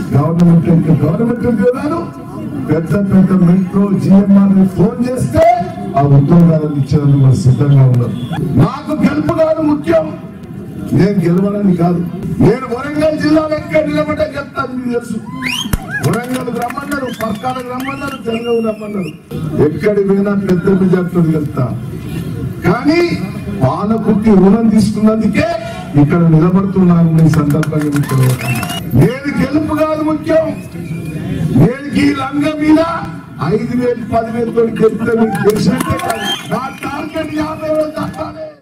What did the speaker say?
Government ఇంకా government ఉద్యోగాలు పెద్ద పెద్ద మెట్రో జిఎంఆర్ ఫోన్ చేస్తే ఆ ఉద్యోగాలను ఇచ్చేందుకు మనం సిద్ధంగా ఉన్నాం నాకు గెలుపు కాదు ముఖ్యం నేను గెలవడానికి కాదు నేను వరంగల్ జిల్లాలో ఎక్కడ నిలబడ్డా చెప్తాను మీకు తెలుసు వరంగల్ రమ్మన్నారు పక్కాలకు రమ్మన్నారు తెలంగాణ రమ్మన్నారు ఎక్కడి పోయినా పెద్ద మెజార్టీతో వెళ్తా కానీ పాలకుకి రుణం తీసుకున్నందుకే ఇక్కడ నిలబడుతున్నాను ఈ సందర్భంగా మీకు తెలియజేస్తున్నాను. నేను గెలుపు కాదు ముఖ్యం నేను ఈ రంగ మీద ఐదు వేలు పదివేలతో గెలిస్తే మీకు తెలిసినట్టే కాదు నా టార్గెట్ యాభై వేలు తట్టాలి